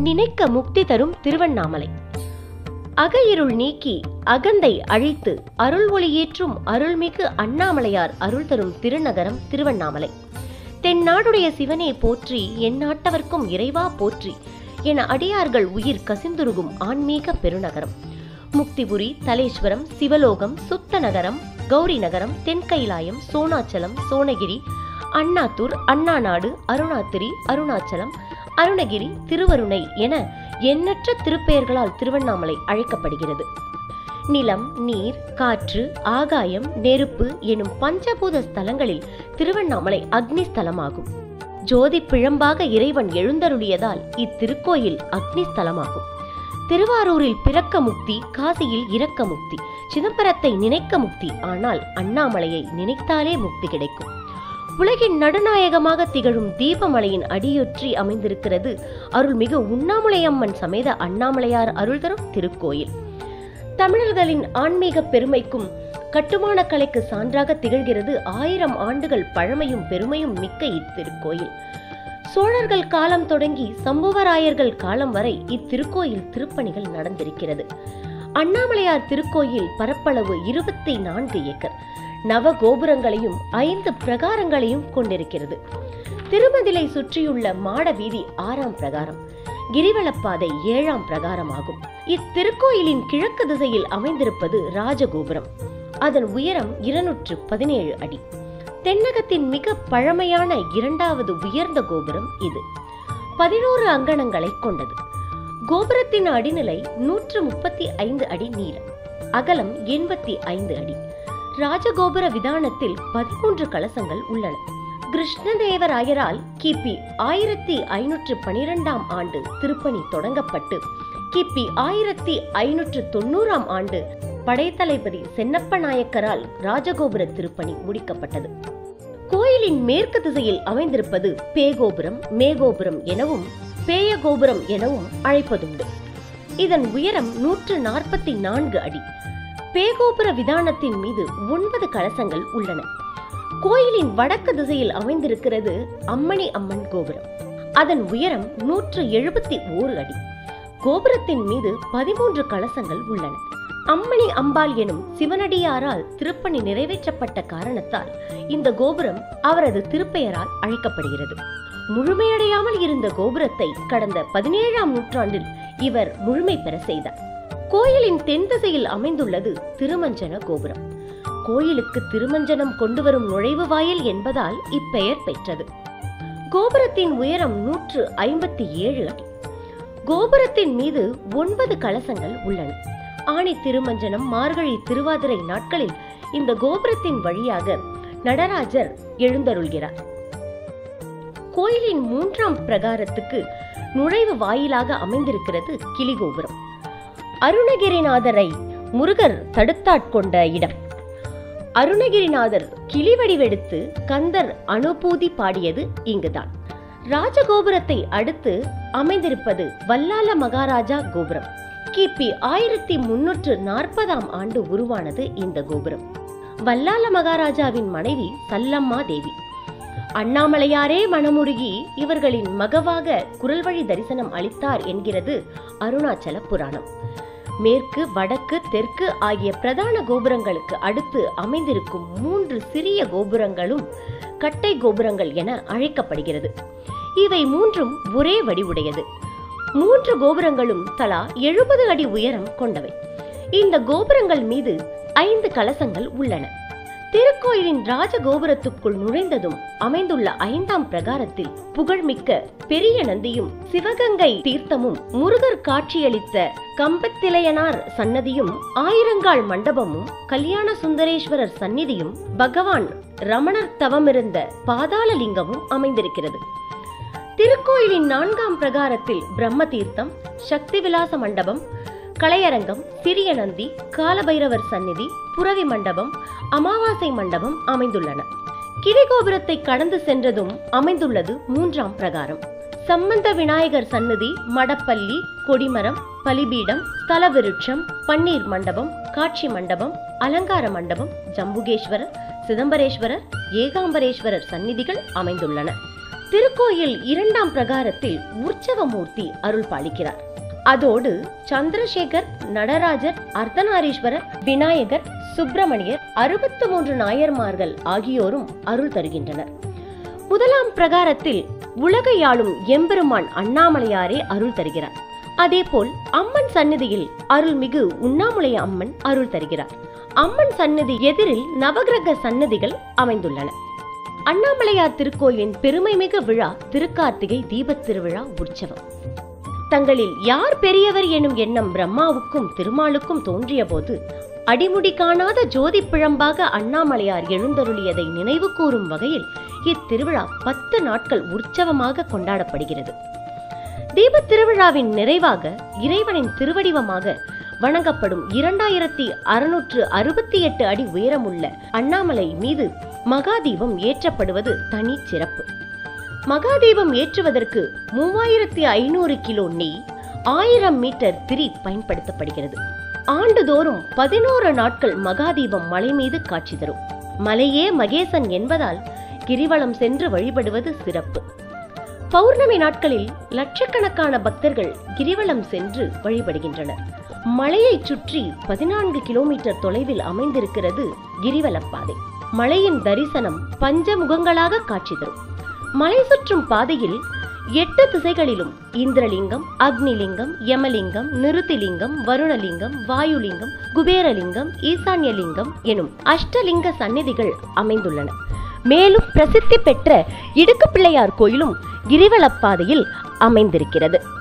நினைக்க முக்தி தரும் திருவண்ணாமலை அகையிருள் நீக்கி அகந்தை அழித்து அருள் ஒளியேற்றும் அருள்மிகு அண்ணாமலையார் அருள் தரும் திருநகரம் திருவண்ணாமலை தென்னாடுடைய சிவனே போற்றி எந்நாட்டவர்க்கும் இறைவா போற்றி என அடியார்கள் உயிர் கசிந்துருகும் ஆன்மீக பெருநகரம் முக்திபுரி தலேஸ்வரம் சிவலோகம் சுத்த நகரம் கௌரி நகரம் தென்கைலாயம் சோனாச்சலம் சோனகிரி அண்ணாத்தூர் அண்ணாநாடு அருணாத்திரி அருணாச்சலம் அருணகிரி திருவருணை என எண்ணற்ற திருப்பெயர்களால் திருவண்ணாமலை அழைக்கப்படுகிறது நிலம் நீர் காற்று ஆகாயம் நெருப்பு எனும் பஞ்சபூத ஸ்தலங்களில் திருவண்ணாமலை அக்னி ஸ்தலமாகும் ஜோதி பிழம்பாக இறைவன் எழுந்தருளியதால் இத்திருக்கோயில் அக்னி ஸ்தலமாகும் திருவாரூரில் பிறக்க முக்தி காசியில் இறக்க முக்தி சிதம்பரத்தை நினைக்க முக்தி ஆனால் அண்ணாமலையை நினைத்தாலே முக்தி கிடைக்கும் உலகின் நடுநாயகமாக திகழும் தீபமலையின் அடியொற்றி அமைந்திருக்கிறது அருள்மிகு உண்ணாமலையம்மன் சமேத அண்ணாமலையார் அருள் தரும் திருக்கோயில் தமிழர்களின் ஆன்மீக பெருமைக்கும் கட்டுமான கலைக்கு சான்றாக திகழ்கிறது ஆயிரம் ஆண்டுகள் பழமையும் பெருமையும் மிக்க இத்திருக்கோயில் சோழர்கள் காலம் தொடங்கி சம்புவராயர்கள் காலம் வரை இத்திருக்கோயில் திருப்பணிகள் நடந்திருக்கிறது அண்ணாமலையார் திருக்கோயில் பரப்பளவு இருபத்தி நான்கு ஏக்கர் நவ கோபுரங்களையும் ஐந்து பிரகாரங்களையும் கொண்டிருக்கிறது திருமதிலை சுற்றியுள்ள மாட வீதி ஆறாம் பிரகாரம் கிரிவலப்பாதை ஏழாம் பிரகாரம் ஆகும் இத்திருக்கோயிலின் கிழக்கு திசையில் அமைந்திருப்பது ராஜகோபுரம் அதன் உயரம் இருநூற்று பதினேழு அடி தென்னகத்தின் மிக பழமையான இரண்டாவது உயர்ந்த கோபுரம் இது பதினோரு அங்கணங்களை கொண்டது கோபுரத்தின் அடிநிலை நூற்று முப்பத்தி ஐந்து அடி நீளம் அகலம் எண்பத்தி ஐந்து அடி ராஜகோபுர விதானத்தில் பதிமூன்று கலசங்கள் உள்ளன கிருஷ்ணதேவராயரால் கிபி ஆயிரத்தி ஐநூற்று பனிரெண்டாம் ஆண்டு திருப்பணி தொடங்கப்பட்டு கிபி ஆயிரத்தி ஐநூற்று தொண்ணூறாம் ஆண்டு படைத்தளபதி சென்னப்ப நாயக்கரால் ராஜகோபுர திருப்பணி முடிக்கப்பட்டது கோயிலின் மேற்கு திசையில் அமைந்திருப்பது பேகோபுரம் மேகோபுரம் எனவும் பேயகோபுரம் எனவும் அழைப்பதுண்டு இதன் உயரம் நூற்று நாற்பத்தி நான்கு அடி பேகோபுர விதானத்தின் மீது ஒன்பது கலசங்கள் உள்ளன கோயிலின் வடக்கு திசையில் அமைந்திருக்கிறது அம்மணி அம்மன் கோபுரம் அதன் உயரம் நூற்று எழுபத்தி ஓரு அடி கோபுரத்தின் மீது பதிமூன்று கலசங்கள் உள்ளன அம்மணி அம்பாள் எனும் சிவனடியாரால் திருப்பணி நிறைவேற்றப்பட்ட காரணத்தால் இந்த கோபுரம் அவரது திருப்பெயரால் அழைக்கப்படுகிறது முழுமையடையாமல் இருந்த கோபுரத்தை கடந்த பதினேழாம் நூற்றாண்டில் இவர் முழுமை பெற செய்தார் கோயிலின் தென் திசையில் அமைந்துள்ளது திருமஞ்சன கோபுரம் கோயிலுக்கு திருமஞ்சனம் கொண்டு வரும் நுழைவு வாயில் என்பதால் இப்பெயர் பெற்றது கோபுரத்தின் உயரம் நூற்று ஐம்பத்தி ஏழு அடி கோபுரத்தின் மீது ஒன்பது கலசங்கள் உள்ளன ஆணி திருமஞ்சனம் மார்கழி திருவாதிரை நாட்களில் இந்த கோபுரத்தின் வழியாக நடராஜர் எழுந்தருள்கிறார் கோயிலின் மூன்றாம் பிரகாரத்துக்கு நுழைவு வாயிலாக அமைந்திருக்கிறது கிளிகோபுரம் அருணகிரிநாதரை முருகர் தடுத்தாட்கொண்ட இடம் அருணகிரிநாதர் கிளி வடிவெடுத்து கந்தர் அனுபூதி பாடியது இங்குதான் ராஜகோபுரத்தை அடுத்து அமைந்திருப்பது வல்லால மகாராஜா கோபுரம் கிபி ஆயிரத்தி முன்னூற்று நாற்பதாம் ஆண்டு உருவானது இந்த கோபுரம் வல்லால மகாராஜாவின் மனைவி சல்லம்மா தேவி அண்ணாமலையாரே மனமுருகி இவர்களின் மகவாக குரல் வழி தரிசனம் அளித்தார் என்கிறது அருணாச்சல புராணம் மேற்கு வடக்கு தெற்கு ஆகிய பிரதான கோபுரங்களுக்கு அடுத்து அமைந்திருக்கும் மூன்று சிறிய கோபுரங்களும் கட்டை கோபுரங்கள் என அழைக்கப்படுகிறது இவை மூன்றும் ஒரே வடிவுடையது மூன்று கோபுரங்களும் தலா எழுபது அடி உயரம் கொண்டவை இந்த கோபுரங்கள் மீது ஐந்து கலசங்கள் உள்ளன திருக்கோயிலின் ராஜகோபுரத்துக்குள் நுழைந்ததும் அமைந்துள்ள ஐந்தாம் பிரகாரத்தில் புகழ்மிக்க பெரிய நந்தியும் சிவகங்கை தீர்த்தமும் முருகர் காட்சியளித்த கம்பத்திலையனார் சன்னதியும் ஆயிரங்கால் மண்டபமும் கல்யாண சுந்தரேஸ்வரர் சந்நிதியும் பகவான் ரமணர் தவமிருந்த பாதாளலிங்கமும் அமைந்திருக்கிறது திருக்கோயிலின் நான்காம் பிரகாரத்தில் பிரம்ம தீர்த்தம் சக்தி விலாச மண்டபம் கலையரங்கம் சிறிய நந்தி காலபைரவர் சந்நிதி புரவி மண்டபம் அமாவாசை மண்டபம் அமைந்துள்ளன கிரிகோபுரத்தை கடந்து சென்றதும் அமைந்துள்ளது மூன்றாம் பிரகாரம் சம்பந்த விநாயகர் சன்னதி மடப்பள்ளி கொடிமரம் பலிபீடம் ஸ்தல விருட்சம் பன்னீர் மண்டபம் காட்சி மண்டபம் அலங்கார மண்டபம் ஜம்புகேஸ்வரர் சிதம்பரேஸ்வரர் ஏகாம்பரேஸ்வரர் சந்நிதிகள் அமைந்துள்ளன திருக்கோயில் இரண்டாம் பிரகாரத்தில் உற்சவமூர்த்தி அருள் பாலிக்கிறார் அதோடு சந்திரசேகர் நடராஜர் அர்த்தநாரீஸ்வரர் விநாயகர் சுப்பிரமணியர் அறுபத்து மூன்று நாயர்மார்கள் ஆகியோரும் அருள் தருகின்றனர் முதலாம் பிரகாரத்தில் உலகையாளும் எம்பெருமான் அண்ணாமலையாரே அருள் தருகிறார் அதேபோல் அம்மன் சந்நிதியில் அருள்மிகு உண்ணாமுலை அம்மன் அருள் தருகிறார் அம்மன் சந்நிதி எதிரில் நவகிரக சன்னதிகள் அமைந்துள்ளன அண்ணாமலையார் திருக்கோயிலின் பெருமைமிகு விழா திருக்கார்த்திகை தீபத் திருவிழா உற்சவம் தங்களில் யார் பெரியவர் எனும் எண்ணம் பிரம்மாவுக்கும் திருமாலுக்கும் தோன்றிய போது அடிமுடி காணாத ஜோதி பிழம்பாக அண்ணாமலையார் எழுந்தருளியதை நினைவு கூறும் வகையில் இத்திருவிழா பத்து நாட்கள் உற்சவமாக கொண்டாடப்படுகிறது தீபத் திருவிழாவின் நிறைவாக இறைவனின் திருவடிவமாக வணங்கப்படும் இரண்டாயிரத்தி அறுநூற்று அறுபத்தி எட்டு அடி உயரமுள்ள அண்ணாமலை மீது மகாதீபம் ஏற்றப்படுவது தனி சிறப்பு மகாதீபம் ஏற்றுவதற்கு மூவாயிரத்தி ஐநூறு கிலோ நெய் ஆயிரம் மீட்டர் திரி பயன்படுத்தப்படுகிறது ஆண்டுதோறும் பதினோரு நாட்கள் மகாதீபம் மலை மீது காட்சி தரும் மலையே மகேசன் என்பதால் கிரிவலம் சென்று வழிபடுவது சிறப்பு பௌர்ணமி நாட்களில் லட்சக்கணக்கான பக்தர்கள் கிரிவலம் சென்று வழிபடுகின்றனர் மலையை சுற்றி பதினான்கு கிலோமீட்டர் தொலைவில் அமைந்திருக்கிறது கிரிவலப் பாதை மலையின் தரிசனம் பஞ்சமுகங்களாக காட்சி தரும் மலை சுற்றும் பாதையில் எட்டு திசைகளிலும் இந்திரலிங்கம் அக்னிலிங்கம் யமலிங்கம் நிருத்திலிங்கம் வருணலிங்கம் வாயுலிங்கம் குபேரலிங்கம் ஈசான்யலிங்கம் எனும் அஷ்டலிங்க சந்நிதிகள் அமைந்துள்ளன மேலும் பிரசித்தி பெற்ற இடுக்கு பிள்ளையார் கோயிலும் கிரிவலப்பாதையில் அமைந்திருக்கிறது